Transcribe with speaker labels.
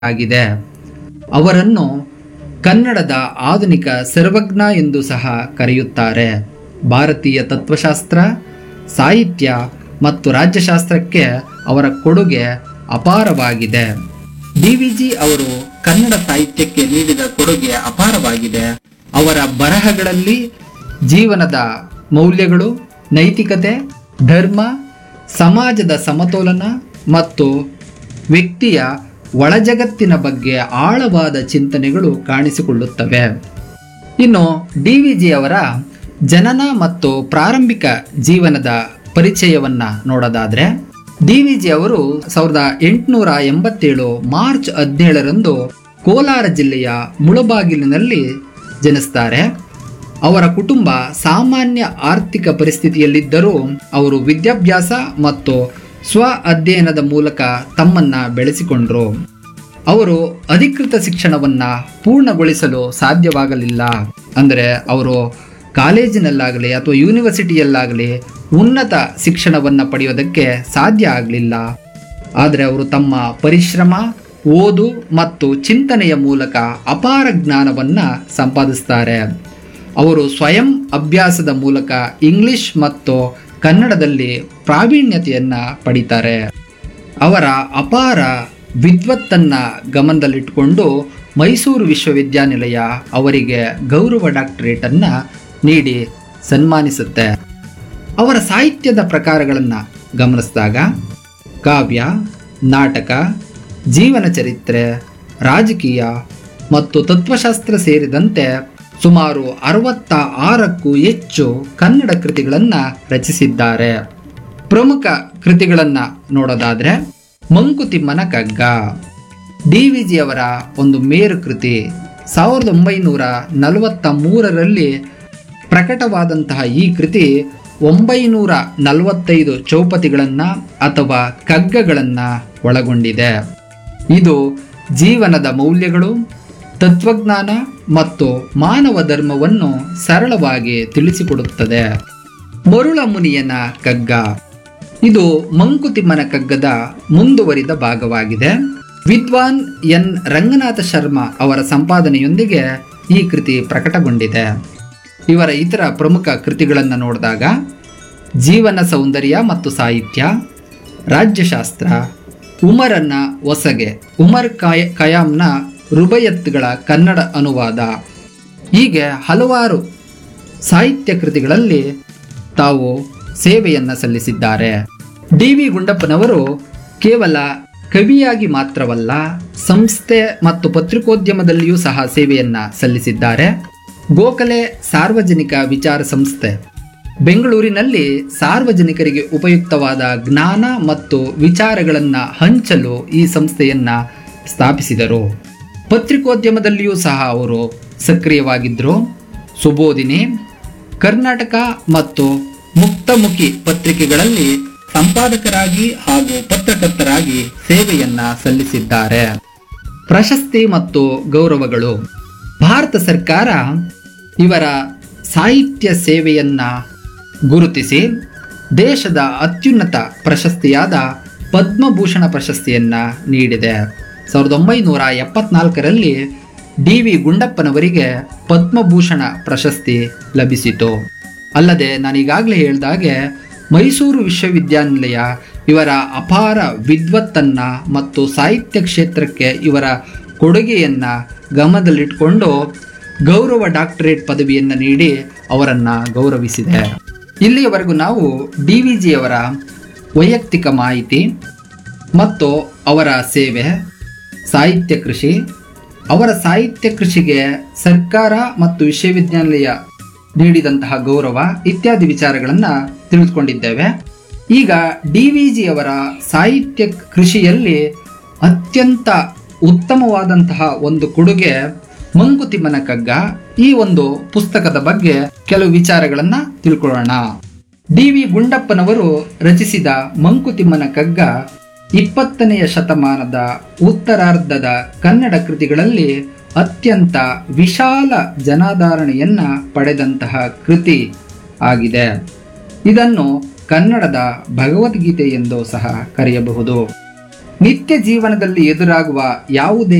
Speaker 1: ಆಗಿದೆ ಅವರನ್ನು ಕನ್ನಡದ ಆಧುನಿಕ ಸರ್ವಜ್ಞ ಎಂದು ಸಹ ಕರೆಯುತ್ತಾರೆ ಭಾರತೀಯ ತತ್ವಶಾಸ್ತ್ರ ಸಾಹಿತ್ಯ ಮತ್ತು ರಾಜ್ಯಶಾಸ್ತ್ರಕ್ಕೆ ಅವರ ಕೊಡುಗೆ ಅಪಾರವಾಗಿದೆ ಡಿ ವಿ ಜಿ ಅವರು ಕನ್ನಡ ಸಾಹಿತ್ಯಕ್ಕೆ ನೀಡಿದ ಕೊಡುಗೆ ಅಪಾರವಾಗಿದೆ ಅವರ ಬರಹಗಳಲ್ಲಿ ಜೀವನದ ಮೌಲ್ಯಗಳು ನೈತಿಕತೆ ಧರ್ಮ ಸಮಾಜದ ಸಮತೋಲನ ಮತ್ತು ವ್ಯಕ್ತಿಯ ಒಳಜಗತ್ತಿನ ಬಗ್ಗೆ ಆಳವಾದ ಚಿಂತನೆಗಳು ಕಾಣಿಸಿಕೊಳ್ಳುತ್ತವೆ ಇನ್ನು ಡಿ ವಿ ಜಿ ಅವರ ಜನನ ಮತ್ತು ಪ್ರಾರಂಭಿಕ ಜೀವನದ ಪರಿಚಯವನ್ನ ನೋಡೋದಾದ್ರೆ ಡಿ ವಿ ಜಿ ಅವರು ಸಾವಿರದ ಎಂಟುನೂರ ಎಂಬತ್ತೇಳು ಮಾರ್ಚ್ ಹದಿನೇಳರಂದು ಕೋಲಾರ ಜಿಲ್ಲೆಯ ಮುಳಬಾಗಿಲಿನಲ್ಲಿ ಜನಿಸ್ತಾರೆ ಅವರ ಕುಟುಂಬ ಸಾಮಾನ್ಯ ಆರ್ಥಿಕ ಪರಿಸ್ಥಿತಿಯಲ್ಲಿದ್ದರೂ ಅವರು ವಿದ್ಯಾಭ್ಯಾಸ ಮತ್ತು ಸ್ವ ಅಧ್ಯಯನದ ಮೂಲಕ ತಮ್ಮನ್ನ ಬೆಳೆಸಿಕೊಂಡ್ರು ಅವರು ಅಧಿಕೃತ ಶಿಕ್ಷಣವನ್ನ ಪೂರ್ಣಗೊಳಿಸಲು ಸಾಧ್ಯವಾಗಲಿಲ್ಲ ಅಂದರೆ ಅವರು ಕಾಲೇಜಿನಲ್ಲಾಗಲಿ ಅಥವಾ ಯೂನಿವರ್ಸಿಟಿಯಲ್ಲಾಗಲಿ ಉನ್ನತ ಶಿಕ್ಷಣವನ್ನು ಪಡೆಯೋದಕ್ಕೆ ಸಾಧ್ಯ ಆಗಲಿಲ್ಲ ಆದರೆ ಅವರು ತಮ್ಮ ಪರಿಶ್ರಮ ಓದು ಮತ್ತು ಚಿಂತನೆಯ ಮೂಲಕ ಅಪಾರ ಜ್ಞಾನವನ್ನು ಸಂಪಾದಿಸ್ತಾರೆ ಅವರು ಸ್ವಯಂ ಅಭ್ಯಾಸದ ಮೂಲಕ ಇಂಗ್ಲಿಷ್ ಮತ್ತು ಕನ್ನಡದಲ್ಲಿ ಪ್ರಾವೀಣ್ಯತೆಯನ್ನು ಪಡಿತಾರೆ ಅವರ ಅಪಾರ ವಿದ್ವತ್ತನ್ನ ಗಮನದಲ್ಲಿಟ್ಟುಕೊಂಡು ಮೈಸೂರು ವಿಶ್ವವಿದ್ಯಾನಿಲಯ ಅವರಿಗೆ ಗೌರವ ಡಾಕ್ಟರೇಟ್ ಅನ್ನ ನೀಡಿ ಸನ್ಮಾನಿಸುತ್ತೆ ಅವರ ಸಾಹಿತ್ಯದ ಪ್ರಕಾರಗಳನ್ನು ಗಮನಿಸಿದಾಗ ಕಾವ್ಯ ನಾಟಕ ಜೀವನ ಚರಿತ್ರೆ ರಾಜಕೀಯ ಮತ್ತು ತತ್ವಶಾಸ್ತ್ರ ಸೇರಿದಂತೆ ಸುಮಾರು ಅರವತ್ತ ಆರಕ್ಕೂ ಹೆಚ್ಚು ಕನ್ನಡ ಕೃತಿಗಳನ್ನು ರಚಿಸಿದ್ದಾರೆ ಪ್ರಮುಖ ಕೃತಿಗಳನ್ನು ನೋಡೋದಾದ್ರೆ ಮಂಕುತಿಮ್ಮನ ಕಗ್ಗ ಡಿ ವಿ ಜಿ ಅವರ ಒಂದು ಮೇರು ಕೃತಿ ಸಾವಿರದ ಒಂಬೈನೂರ ನಲವತ್ತ ಮೂರರಲ್ಲಿ ಪ್ರಕಟವಾದಂತಹ ಈ ಕೃತಿ ಒಂಬೈನೂರ ನಲವತ್ತೈದು ಚೌಪತಿಗಳನ್ನು ಅಥವಾ ಕಗ್ಗಗಳನ್ನು ಒಳಗೊಂಡಿದೆ ಇದು ಜೀವನದ ಮೌಲ್ಯಗಳು ತತ್ವಜ್ಞಾನ ಮತ್ತು ಮಾನವ ಧರ್ಮವನ್ನು ಸರಳವಾಗಿ ತಿಳಿಸಿಕೊಡುತ್ತದೆ ಮರುಳ ಮುನಿಯನ ಕಗ್ಗ ಇದು ಮಂಕುತಿಮ್ಮನ ಕಗ್ಗದ ಮುಂದುವರಿದ ಭಾಗವಾಗಿದೆ ವಿದ್ವಾನ್ ಎನ್ ರಂಗನಾಥ ಶರ್ಮಾ ಅವರ ಸಂಪಾದನೆಯೊಂದಿಗೆ ಈ ಕೃತಿ ಪ್ರಕಟಗೊಂಡಿದೆ ಇವರ ಇತರ ಪ್ರಮುಖ ಕೃತಿಗಳನ್ನು ನೋಡಿದಾಗ ಜೀವನ ಸೌಂದರ್ಯ ಮತ್ತು ಸಾಹಿತ್ಯ ರಾಜ್ಯಶಾಸ್ತ್ರ ಉಮರನ್ನ ಹೊಸಗೆ ಉಮರ್ ಕಾಯ ಖಯಾಮ್ನ ರುಬಯತ್ಗಳ ಕನ್ನಡ ಅನುವಾದ ಹೀಗೆ ಹಲವಾರು ಸಾಹಿತ್ಯ ಕೃತಿಗಳಲ್ಲಿ ತಾವು ಸೇವೆಯನ್ನ ಸಲ್ಲಿಸಿದ್ದಾರೆ ಡಿ ವಿ ಗುಂಡಪ್ಪನವರು ಕೇವಲ ಕವಿಯಾಗಿ ಮಾತ್ರವಲ್ಲ ಸಂಸ್ಥೆ ಮತ್ತು ಪತ್ರಿಕೋದ್ಯಮದಲ್ಲಿಯೂ ಸಹ ಸೇವೆಯನ್ನ ಸಲ್ಲಿಸಿದ್ದಾರೆ ಗೋಖಲೆ ಸಾರ್ವಜನಿಕ ವಿಚಾರ ಸಂಸ್ಥೆ ಬೆಂಗಳೂರಿನಲ್ಲಿ ಸಾರ್ವಜನಿಕರಿಗೆ ಉಪಯುಕ್ತವಾದ ಜ್ಞಾನ ಮತ್ತು ವಿಚಾರಗಳನ್ನು ಹಂಚಲು ಈ ಸಂಸ್ಥೆಯನ್ನ ಸ್ಥಾಪಿಸಿದರು ಪತ್ರಿಕೋದ್ಯಮದಲ್ಲಿಯೂ ಸಹ ಅವರು ಸಕ್ರಿಯವಾಗಿದ್ದರು ಸುಬೋಧಿನಿ ಕರ್ನಾಟಕ ಮತ್ತು ಮುಕ್ತಮುಖಿ ಪತ್ರಿಕೆಗಳಲ್ಲಿ ಸಂಪಾದಕರಾಗಿ ಹಾಗೂ ಪತ್ರಕರ್ತರಾಗಿ ಸೇವೆಯನ್ನ ಸಲ್ಲಿಸಿದ್ದಾರೆ ಪ್ರಶಸ್ತಿ ಮತ್ತು ಗೌರವಗಳು ಭಾರತ ಸರ್ಕಾರ ಇವರ ಸಾಹಿತ್ಯ ಸೇವೆಯನ್ನ ಗುರುತಿಸಿ ದೇಶದ ಅತ್ಯುನ್ನತ ಪ್ರಶಸ್ತಿಯಾದ ಪದ್ಮಭೂಷಣ ಪ್ರಶಸ್ತಿಯನ್ನ ನೀಡಿದೆ ಸಾವಿರದ ಒಂಬೈನೂರ ಎಪ್ಪತ್ನಾಲ್ಕರಲ್ಲಿ ಡಿ ವಿ ಗುಂಡಪ್ಪನವರಿಗೆ ಪದ್ಮಭೂಷಣ ಪ್ರಶಸ್ತಿ ಲಭಿಸಿತು ಅಲ್ಲದೆ ನಾನೀಗಾಗಲೇ ಹೇಳಿದಾಗೆ ಮೈಸೂರು ವಿಶ್ವವಿದ್ಯಾನಿಲಯ ಇವರ ಅಪಾರ ವಿದ್ವತ್ತನ್ನ ಮತ್ತು ಸಾಹಿತ್ಯ ಕ್ಷೇತ್ರಕ್ಕೆ ಇವರ ಕೊಡುಗೆಯನ್ನ ಗಮನದಲ್ಲಿಟ್ಕೊಂಡು ಗೌರವ ಡಾಕ್ಟರೇಟ್ ಪದವಿಯನ್ನು ನೀಡಿ ಅವರನ್ನು ಗೌರವಿಸಿದೆ ಇಲ್ಲಿಯವರೆಗೂ ನಾವು ಡಿ ವಿ ಜಿಯವರ ವೈಯಕ್ತಿಕ ಮಾಹಿತಿ ಮತ್ತು ಅವರ ಸೇವೆ ಸಾಹಿತ್ಯ ಕೃಷಿ ಅವರ ಸಾಹಿತ್ಯ ಕೃಷಿಗೆ ಸರ್ಕಾರ ಮತ್ತು ವಿಶ್ವವಿದ್ಯಾನಿಲಯ ನೀಡಿದಂತಹ ಗೌರವ ಇತ್ಯಾದಿ ವಿಚಾರಗಳನ್ನು ತಿಳಿದುಕೊಂಡಿದ್ದೇವೆ ಈಗ ಡಿ ವಿ ಜಿಯವರ ಸಾಹಿತ್ಯ ಕೃಷಿಯಲ್ಲಿ ಅತ್ಯಂತ ಉತ್ತಮವಾದಂತಹ ಒಂದು ಕೊಡುಗೆ ಮಂಕುತಿಮ್ಮನ ಕಗ್ಗ ಈ ಒಂದು ಪುಸ್ತಕದ ಬಗ್ಗೆ ಕೆಲವು ವಿಚಾರಗಳನ್ನ ತಿಳ್ಕೊಳ್ಳೋಣ ಡಿ ವಿ ಗುಂಡಪ್ಪನವರು ರಚಿಸಿದ ಮಂಕುತಿಮ್ಮನ ಕಗ್ಗ ಇಪ್ಪತ್ತನೆಯ ಶತಮಾನದ ಉತ್ತರಾರ್ಧದ ಕನ್ನಡ ಕೃತಿಗಳಲ್ಲಿ ಅತ್ಯಂತ ವಿಶಾಲ ಜನಾಧಾರಣೆಯನ್ನ ಪಡೆದಂತಹ ಕೃತಿ ಆಗಿದೆ ಇದನ್ನು ಕನ್ನಡದ ಭಗವದ್ಗೀತೆ ಎಂದು ಸಹ ಕರೆಯಬಹುದು ನಿತ್ಯ ಜೀವನದಲ್ಲಿ ಎದುರಾಗುವ ಯಾವುದೇ